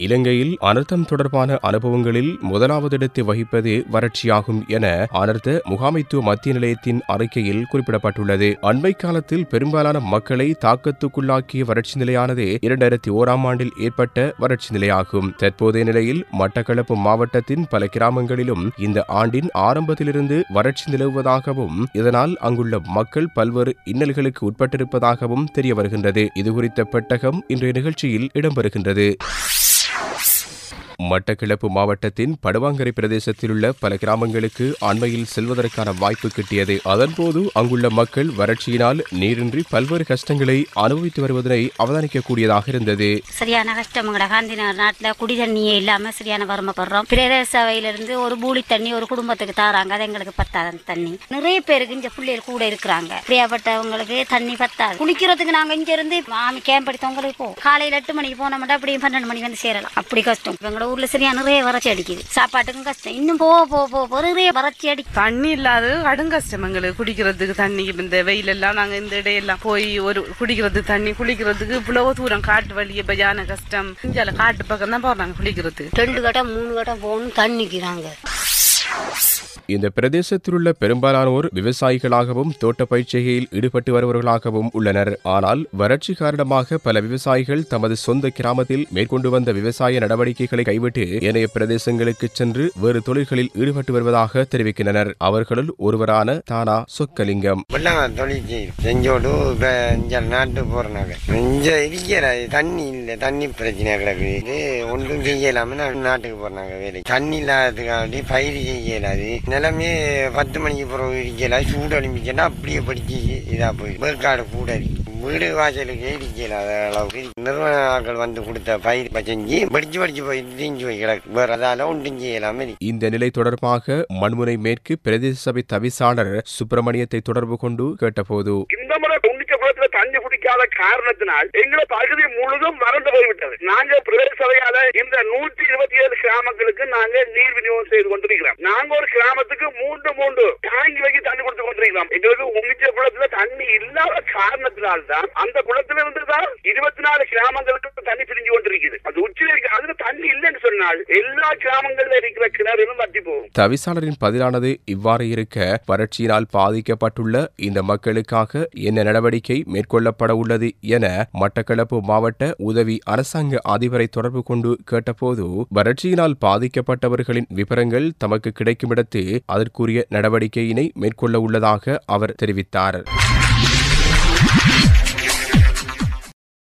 இலங்கையில் அனர்த்தம் தொடர்பான அனுபவங்களில் முதலாவது இடத்தை வகிப்பது வறட்சியாகும் என அனர்த்த முகாமைத்துவ மத்திய நிலையத்தின் அறிக்கையில் குறிப்பிடப்பட்டுள்ளது அண்மை காலத்தில் பெரும்பாலான மக்களை தாக்கத்துக்குள்ளாக்கிய வறட்சி நிலையானது இரண்டாயிரத்தி ஓராம் ஆண்டில் ஏற்பட்ட வறட்சி நிலையாகும் தற்போதைய நிலையில் மட்டக்களப்பு மாவட்டத்தின் பல கிராமங்களிலும் இந்த ஆண்டின் ஆரம்பத்திலிருந்து வறட்சி நிலவுவதாகவும் இதனால் அங்குள்ள மக்கள் பல்வேறு இன்னல்களுக்கு உட்பட்டிருப்பதாகவும் தெரிய வருகின்றது இதுகுறித்த பெட்டகம் இன்றைய நிகழ்ச்சியில் இடம்பெறுகின்றது மட்டக்கிளப்பு மாவட்டத்தின் படுவாங்கரை பிரதேசத்தில் உள்ள பல கிராமங்களுக்கு அண்மையில் செல்வதற்கான வாய்ப்பு கிட்டியது அதன்போது அங்குள்ள மக்கள் வறட்சியினால் நீரின்றி பல்வேறு கஷ்டங்களை அனுபவித்து வருவதனை அவதானிக்கக்கூடியதாக இருந்தது சரியான கஷ்டம் எங்கட காந்தி நகர் நாட்டில் குடி தண்ணியே இல்லாமல் சரியான வறுமைப்படுறோம் பிரதேச சபையிலிருந்து ஒரு பூலி தண்ணி ஒரு குடும்பத்துக்கு தாராங்க அது எங்களுக்கு பத்தாது அந்த தண்ணி நிறைய பேருக்கு இந்த பிள்ளைகள் கூட இருக்கிறாங்க பிரியப்பட்டவங்களுக்கு தண்ணி பத்தாது குளிக்கிறதுக்கு நாங்கள் இங்க இருந்து மாமி கேம்ப் எடுத்தவங்களுக்கு போ காலையில் எட்டு மணிக்கு போனோம்னா அப்படியே பன்னெண்டு மணிக்கு வந்து சேரலாம் அப்படி கஷ்டம் இப்ப எங்களோட ஊர்ல சரியா நிறைய வறட்சி அடிக்குது சாப்பாட்டுக்கும் கஷ்டம் இன்னும் போக போக போக போக நிறைய வறட்சி அடி தண்ணி இல்லாத கடும் கஷ்டம் எங்களுக்கு குடிக்கிறதுக்கு தண்ணி இந்த வெயில் எல்லாம் நாங்க இந்த இடையெல்லாம் போய் ஒரு குடிக்கிறதுக்கு தண்ணி குளிக்கிறதுக்கு இவ்வளவு தூரம் காட்டு வழிய பயான கஷ்டம் இஞ்சால காட்டு பக்கம் தான் போறாங்க குளிக்கிறதுக்கு ரெண்டு கட்டம் மூணு கட்டம் போகணும் தண்ணிக்கிறாங்க இந்த பிரதேசத்தில் உள்ள பெரும்பாலானோர் விவசாயிகளாகவும் தோட்ட பயிற்சிகையில் ஈடுபட்டு வருபவர்களாகவும் உள்ளனர் ஆனால் வறட்சி காரணமாக பல விவசாயிகள் தமது சொந்த கிராமத்தில் மேற்கொண்டு வந்த விவசாய நடவடிக்கைகளை கைவிட்டு ஏனைய பிரதேசங்களுக்கு சென்று வேறு தொழில்களில் ஈடுபட்டு வருவதாக தெரிவிக்கின்றனர் அவர்களுள் ஒருவரான தானா சொக்கலிங்கம் வெள்ளம் தொழிற்சி செஞ்சோடு இப்போ இங்கே நாட்டு போகிறனாங்க இங்கே இருக்கிற தண்ணி இல்லை தண்ணி பிரச்சனை கிடக்குது இது ஒன்றும் செய்யலாம நான் நாட்டுக்கு போகிறாங்க வேலை தண்ணி இல்லாததுக்காண்டி பயிர் செய்யலாது நிலமே பத்து மணிக்கு பிறகு இருக்கல சூடு அனுப்பிச்சேன்னா அப்படியே படிச்சு இதாக போய் வேர்க்காடு கூட இருக்கு வீடு வாசலுக்கு இடிக்கலாத அளவுக்கு நிறுவனங்கள் வந்து கொடுத்த பயிர் செஞ்சு படிச்சு படிச்சு போய் தீஞ்சு போய் கிடக்கு வேற அதால ஒன்றும் செய்யலாம இருக்கு இந்த நிலை தொடர்பாக மண்முனை மேற்கு பிரதேச சபை தவிசாளர் சுப்பிரமணியத்தை தொடர்பு கொண்டு கேட்டபோது இந்த முறை குண்டிச்ச குளத்துல தண்ணி குடிக்காத காரணத்தினால் எங்களை பகுதி முழுதும் மறந்து போய்விட்டது நாங்க பிரதேச சபையால இந்த நூற்றி இருபத்தி ஏழு கிராமங்களுக்கு நாங்க நீர் விநியோகம் செய்து கொண்டிருக்கிறோம் நாங்க ஒரு கிராமத்துக்கு மூன்று மூன்று தாங்கி வைக்க தண்ணி கொடுத்து கொண்டிருக்கிறோம் எங்களுக்கு உமிச்ச குளத்துல தண்ணி இல்லாத காரணத்தினால்தான் அந்த குளத்துல இருந்து தான் இருபத்தி நாலு கிராமங்களுக்கு தண்ணி பிரிஞ்சு கொண்டிருக்குது அது உச்சில இருக்கு அதுல தண்ணி இல்லைன்னு சொன்னால் எல்லா கிராமங்கள்ல இருக்கிற கிணறுகளும் வற்றி போகும் தவிசாளரின் பதிலானது இவ்வாறு இருக்க வறட்சியினால் பாதிக்கப்பட்டுள்ள இந்த மக்களுக்காக என்ன நடவடிக்கை மேற்கொள்ளப்பட உள்ளது என மட்டக்களப்பு மாவட்ட உதவி அரசாங்க அதிபரை தொடர்பு கொண்டு கேட்டபோது வறட்சியினால் பாதிக்கப்பட்டவர்களின் விவரங்கள் தமக்கு கிடைக்குமிடத்து அதற்குரிய நடவடிக்கையினை மேற்கொள்ள உள்ளதாக அவர் தெரிவித்தார்